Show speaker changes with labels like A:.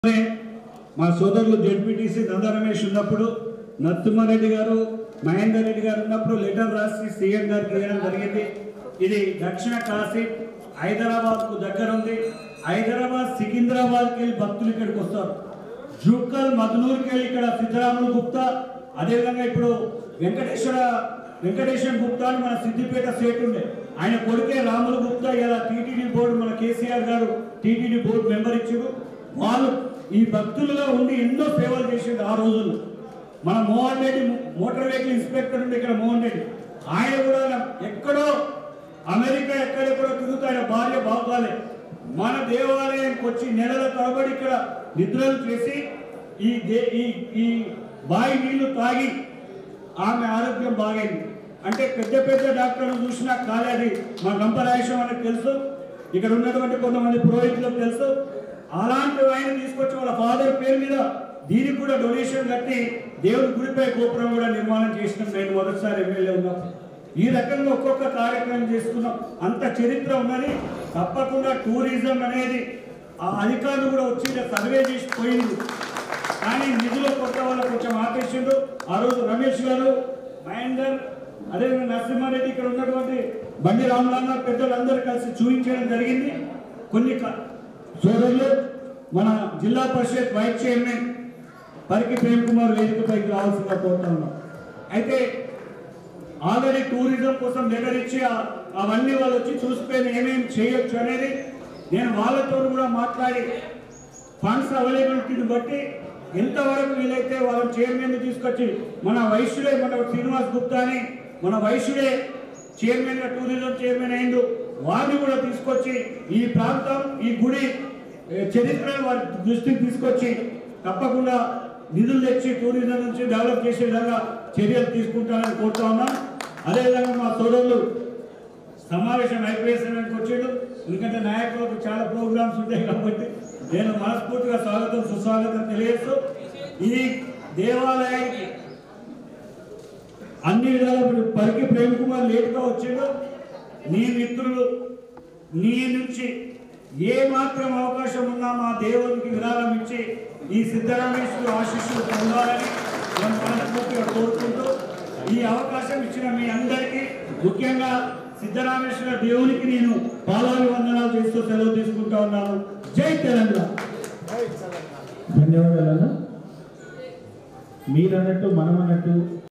A: మా సోదరులు జెడ్పీటీసీ నంద రమేష్ ఉన్నప్పుడు నరసింహారెడ్డి గారు మహేందర్ రెడ్డి గారు ఉన్నప్పుడు లెటర్ రాసి సీఎం గారికి ఇవ్వడం జరిగింది ఇది దక్షిణ కాశీ హైదరాబాద్ కు దగ్గర ఉంది హైదరాబాద్ సికింద్రాబాద్కి వెళ్ళి భక్తులు ఇక్కడికి వస్తారు జూకల్ మధునూర్కి వెళ్ళి ఇక్కడ సిద్ధరాములు గుప్తా అదేవిధంగా ఇప్పుడు వెంకటేశ్వర వెంకటేశ్వర గుప్తా అని మన సిద్దిపేట స్టేట్ ఉండే ఆయన కొడుకే రాములు గుప్తా ఇలా టీటీడీ బోర్డు మన కేసీఆర్ గారు టీటీడీ బోర్డు మెంబర్ ఇచ్చారు వాళ్ళు ఈ భక్తులుగా ఉండి ఎన్నో సేవలు చేసిండు ఆ రోజుల్లో మన Mohan Reddy motor vehicle inspector ఉండే ఇక్కడ మోహన్ రెడ్డి ఆయన కూడా ఎక్కడో అమెరికా ఎక్కడెక్కడో తిరుగుతూ ఆయన భార్య బాగాలే మన దేవాలయానికి వచ్చి నెలల తరబడి ఇక్కడ నిద్రలు చేసి ఈ దే ఈ ఈ బావి నీళ్లు తాగి ఆమె ఆరోగ్యం బాగైంది అంటే పెద్ద పెద్ద డాక్టర్లు చూసినా కాలేదు మా గంపరాయేశ్వరం మనకు తెలుసు ఇక్కడ ఉన్నటువంటి కొంతమంది పురోహితులకు తెలుసు అలాంటి ఆయన తీసుకొచ్చి వాళ్ళ ఫాదర్ పేరు మీద దీనికి కూడా డొనేషన్ కట్టి దేవుడి గుడిపై గోపురం కూడా నిర్మాణం చేసినాం నేను మొదటిసారి ఎమ్మెల్యే ఉన్నప్పుడు ఈ రకంగా ఒక్కొక్క కార్యక్రమం చేసుకున్నాం అంత చరిత్ర ఉన్నది తప్పకుండా టూరిజం అనేది ఆ అధికారులు కూడా వచ్చి ఇలా సర్వే చేసి పోయింది కానీ నిధుల కొత్త వాళ్ళు కొంచెం ఆపేసిండు ఆ రోజు రమేష్ గారు మహేందర్ అదేవిధంగా నరసింహారెడ్డి ఇక్కడ ఉన్నటువంటి బండి రామలన్న పెద్దలందరూ కలిసి చూపించడం జరిగింది కొన్ని క- సోదరులు మన జిల్లా పరిషత్ వైస్ చైర్మన్ పరికి ప్రేమ్ కుమార్ వేదికపైకి రావాల్సిందిగా కోరుతా ఉన్నాం అయితే ఆల్రెడీ టూరిజం కోసం లెటర్ ఇచ్చి ఆ- అవన్నీ వాళ్ళు వచ్చి చూసిపోయిన ఏమేమి చేయొచ్చు అనేది నేను వాళ్ళతో కూడా మాట్లాడి ఫండ్స్ అవైలబిలిటీని బట్టి ఎంతవరకు వీలైతే వాళ్ళ చైర్మన్ తీసుకొచ్చి మన వైశ్యుడే మన శ్రీనివాస్ గుప్తా అని మన వైశ్యుడే చైర్మన్ గా టూరిజం చైర్మన్ అయిండు వారిని కూడా తీసుకొచ్చి ఈ ప్రాంతం ఈ గుడి ఏ, చరిత్రను వారి దృష్టికి తీసుకొచ్చి తప్పకుండా నిధులు తెచ్చి టూరిజం నుంచి డెవలప్ చేసే విధంగా చర్యలు తీసుకుంటానని కోరుతా ఉన్నాం అదేవిధంగా మా సోదరులు సమావేశం అయిపోయేసరికి వచ్చాడు ఎందుకంటే నాయకులకు చాలా ప్రోగ్రామ్స్ ఉంటాయి కాబట్టి నేను మనస్ఫూర్తిగా స్వాగతం సుస్వాగతం తెలియజేస్తూ ఈ దేవాలయానికి అన్ని విధాల ఇప్పుడు పరికి ప్రేమ్ కుమార్ లేట్గా వచ్చాడు నీ మిత్రులు నీ నుంచి ఏ మాత్రం అవకాశం ఉన్నా మా దేవునికి విరాళం ఇచ్చి ఈ సిద్ధరామేశ్వరు ఆశీస్సులు పొందాలని నేను మనస్ఫూర్తిగా కోరుకుంటూ ఈ అవకాశం ఇచ్చిన మీ అందరికీ ముఖ్యంగా సిద్ధరామేశ్వర దేవునికి నేను పాదాలు వందనాలు చేస్తూ సెలవు తీసుకుంటా ఉన్నాను జై తెలంగాణ
B: ధన్యవాదాలు మీరన్నట్టు మనం అన్నట్టు